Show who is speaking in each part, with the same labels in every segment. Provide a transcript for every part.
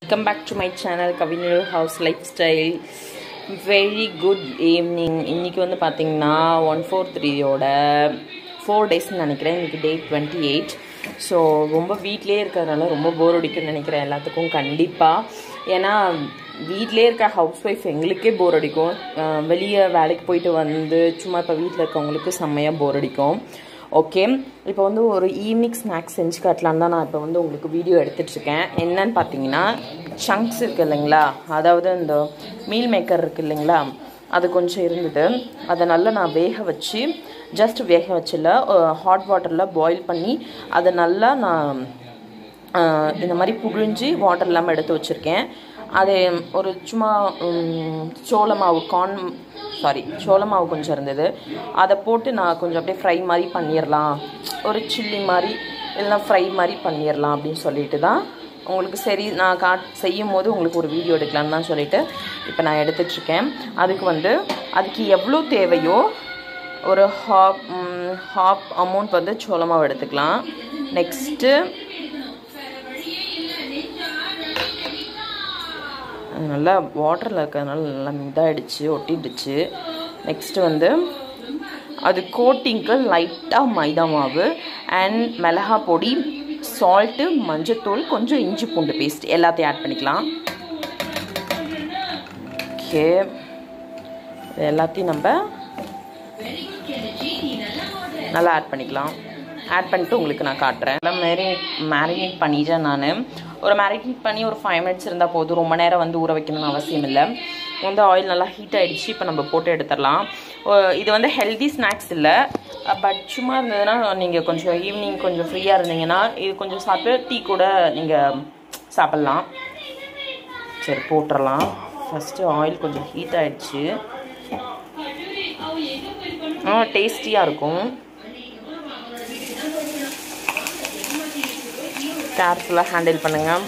Speaker 1: welcome back to my channel Kavignar house lifestyle very good evening இன்றைக்கி வந்து பார்த்தீங்கன்னா one four த்ரீயோட four டேஸ்ன்னு நினைக்கிறேன் இன்றைக்கி டேட் டுவெண்ட்டி எயிட் ஸோ ரொம்ப வீட்டிலே இருக்கிறதுனால ரொம்ப போர் அடிக்கும்னு நினைக்கிறேன் எல்லாத்துக்கும் கண்டிப்பாக ஏன்னா வீட்டிலே இருக்க ஹவுஸ் ஒய்ஃப் எங்களுக்கே போர் அடிக்கும் வெளியே வேலைக்கு போயிட்டு வந்து சும்மா இப்போ வீட்டில் இருக்கவங்களுக்கு செம்மையாக போர் அடிக்கும் ஓகே இப்போ வந்து ஒரு ஈவினிங் ஸ்நாக்ஸ் செஞ்சு காட்டலான்னு தான் நான் இப்போ வந்து உங்களுக்கு வீடியோ எடுத்துட்ருக்கேன் என்னன்னு பார்த்தீங்கன்னா சங்க்ஸ் இருக்குது இல்லைங்களா அதாவது இந்த மீல் மேக்கர் இருக்குது இல்லைங்களா அது கொஞ்சம் இருந்தது அதை நல்லா நான் வேக வச்சு ஜஸ்ட் வேக வச்சில் ஹாட் வாட்டரில் பாயில் பண்ணி அதை நல்லா நான் இந்த மாதிரி புழிஞ்சு வாட்டர் இல்லாமல் எடுத்து வச்சுருக்கேன் அது ஒரு சும்மா சோள மாவு கார்ன் சாரி சோள மாவு கொஞ்சம் இருந்தது அதை போட்டு நான் கொஞ்சம் அப்படியே ஃப்ரை மாதிரி பண்ணிடலாம் ஒரு சில்லி மாதிரி இல்லைனா ஃப்ரை மாதிரி பண்ணிடலாம் அப்படின்னு சொல்லிட்டு தான் உங்களுக்கு சரி நான் காட் செய்யும் போது உங்களுக்கு ஒரு வீடியோ எடுக்கலான்னு தான் சொல்லிட்டு இப்போ நான் எடுத்துட்ருக்கேன் அதுக்கு வந்து அதுக்கு எவ்வளோ தேவையோ ஒரு ஹாப் ஹாப் அமௌண்ட் வந்து சோள மாவு எடுத்துக்கலாம் நெக்ஸ்ட்டு நல்லா வாட்டரில் இருக்கிறதுனால நல்லா இதாகிடுச்சு ஒட்டிடுச்சு நெக்ஸ்ட்டு வந்து அது கோட்டிங்க்கு லைட்டாக மைதா மாவு அண்ட் மிளகா பொடி சால்ட்டு மஞ்சத்தூள் கொஞ்சம் இஞ்சி பூண்டு பேஸ்ட் எல்லாத்தையும் ஆட் பண்ணிக்கலாம் ஓகே எல்லாத்தையும் நம்ம நல்லா ஆட் பண்ணிக்கலாம் ஆட் பண்ணிட்டு உங்களுக்கு நான் காட்டுறேன் நல்லா மேரினேட் மேரினேட் பண்ணிட்டேன் நான் ஒரு மேரினேட் பண்ணி ஒரு ஃபைவ் மினிட்ஸ் இருந்தால் போதும் ரொம்ப நேரம் வந்து ஊற வைக்கணும்னு அவசியம் இல்லை வந்து ஆயில் நல்லா ஹீட் ஆகிடுச்சு இப்போ நம்ம போட்டு எடுத்துடலாம் இது வந்து ஹெல்தி ஸ்நாக்ஸ் இல்லை பட் சும்மா இருந்ததுன்னா நீங்கள் கொஞ்சம் ஈவினிங் கொஞ்சம் ஃப்ரீயாக இருந்தீங்கன்னா இது கொஞ்சம் சாப்பிட்டு டீ கூட நீங்கள் சாப்பிட்லாம் சரி போட்டுடலாம் ஃபஸ்ட்டு ஆயில் கொஞ்சம் ஹீட் ஆகிடுச்சு ஆ டேஸ்டியாக இருக்கும் கேர்ஃபுல்லாக ஹேண்டில் பண்ணுங்கள்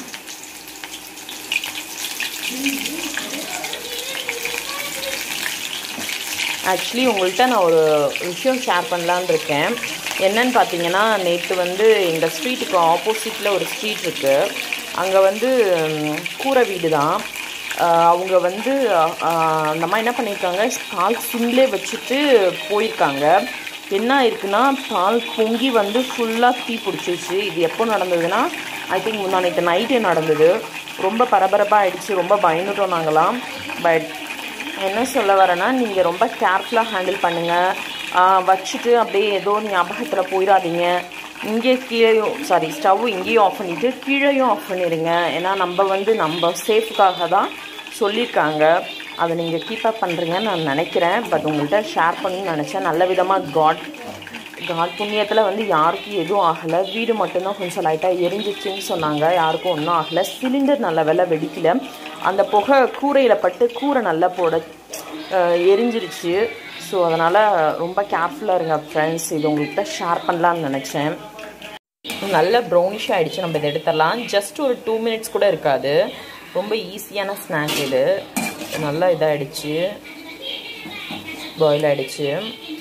Speaker 1: ஆக்சுவலி உங்கள்கிட்ட நான் ஒரு விஷயம் ஷேர் பண்ணலான் இருக்கேன் என்னன்னு பார்த்தீங்கன்னா நேற்று வந்து எங்கள் ஸ்ட்ரீட்டுக்கு ஆப்போசிட்டில் ஒரு ஸ்ட்ரீட் இருக்குது அங்கே வந்து கூரை வீடு தான் அவங்க வந்து அந்த மாதிரி என்ன பண்ணியிருக்காங்க பால் சிம்லே வச்சுட்டு போயிருக்காங்க என்ன இருக்குன்னா பால் பொங்கி வந்து ஃபுல்லாக தீ பிடிச்சிருச்சு இது எப்போ நடந்ததுன்னா ஐ திங்க் முன்னாடி நைட்டே நடந்தது ரொம்ப பரபரப்பாக ஆகிடுச்சு ரொம்ப பயந்துட்டோம் நாங்களாம் பட் என்ன சொல்ல வரேன்னா நீங்கள் ரொம்ப கேர்ஃபுல்லாக ஹேண்டில் பண்ணுங்கள் வச்சுட்டு அப்படியே ஏதோ ஞாபகத்தில் போயிடாதீங்க இங்கே கீழேயும் சாரி ஸ்டவ் இங்கேயும் ஆஃப் பண்ணிவிட்டு கீழேயும் ஆஃப் பண்ணிடுங்க ஏன்னா நம்ம வந்து நம்ம சேஃப்காக தான் சொல்லியிருக்காங்க அதை நீங்கள் கீப்பப் பண்ணுறீங்கன்னு நான் நினைக்கிறேன் பட் உங்கள்கிட்ட ஷேர் பண்ணி நினச்சேன் நல்ல விதமாக காட் காட் புண்ணியத்தில் வந்து யாருக்கும் எதுவும் ஆகலை வீடு மட்டும்தான் கொஞ்சம் லைட்டாக எரிஞ்சிச்சுன்னு சொன்னாங்க யாருக்கும் ஒன்றும் ஆகலை சிலிண்டர் நல்ல வேலை வெடிக்கல அந்த புகை கூரையில் பட்டு கூரை நல்லா போட எரிஞ்சிருச்சு ஸோ அதனால் ரொம்ப கேர்ஃபுல்லாக இருங்க ஃப்ரெண்ட்ஸ் இது உங்கள்கிட்ட ஷேர் பண்ணலான்னு நினச்சேன் நல்ல ப்ரௌனிஷ் ஆகிடுச்சு நம்ம இதை எடுத்துடலாம் ஜஸ்ட் ஒரு டூ மினிட்ஸ் கூட இருக்காது ரொம்ப ஈஸியான ஸ்நாக் இது நல்லா இதாகிடுச்சு பாயில் ஆகிடுச்சு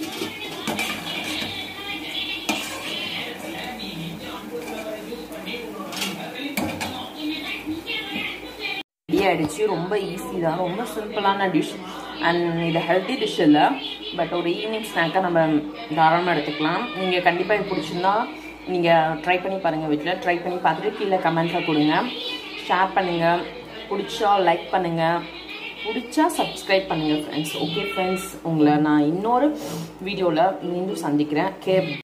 Speaker 1: ரெடி ஆகிடுச்சு ரொம்ப ஈஸி தான் ரொம்ப சிம்பிளான டிஷ் அண்ட் இது ஹெல்த்தி டிஷ் இல்லை பட் ஒரு ஈவினிங் ஸ்நாக்காக நம்ம தாராளமாக எடுத்துக்கலாம் நீங்கள் கண்டிப்பாக இது பிடிச்சிருந்தா நீங்கள் ட்ரை பண்ணி பாருங்கள் வீட்டில் ட்ரை பண்ணி பார்த்துட்டு கீழே கமெண்ட்ஸாக கொடுங்க ஷேர் பண்ணுங்கள் பிடிச்சா லைக் பண்ணுங்கள் பிடிச்சா சப்ஸ்கிரைப் பண்ணுங்கள் ஃப்ரெண்ட்ஸ் ஓகே ஃப்ரெண்ட்ஸ் உங்களை நான் இன்னொரு வீடியோவில் மீண்டும் சந்திக்கிறேன் கே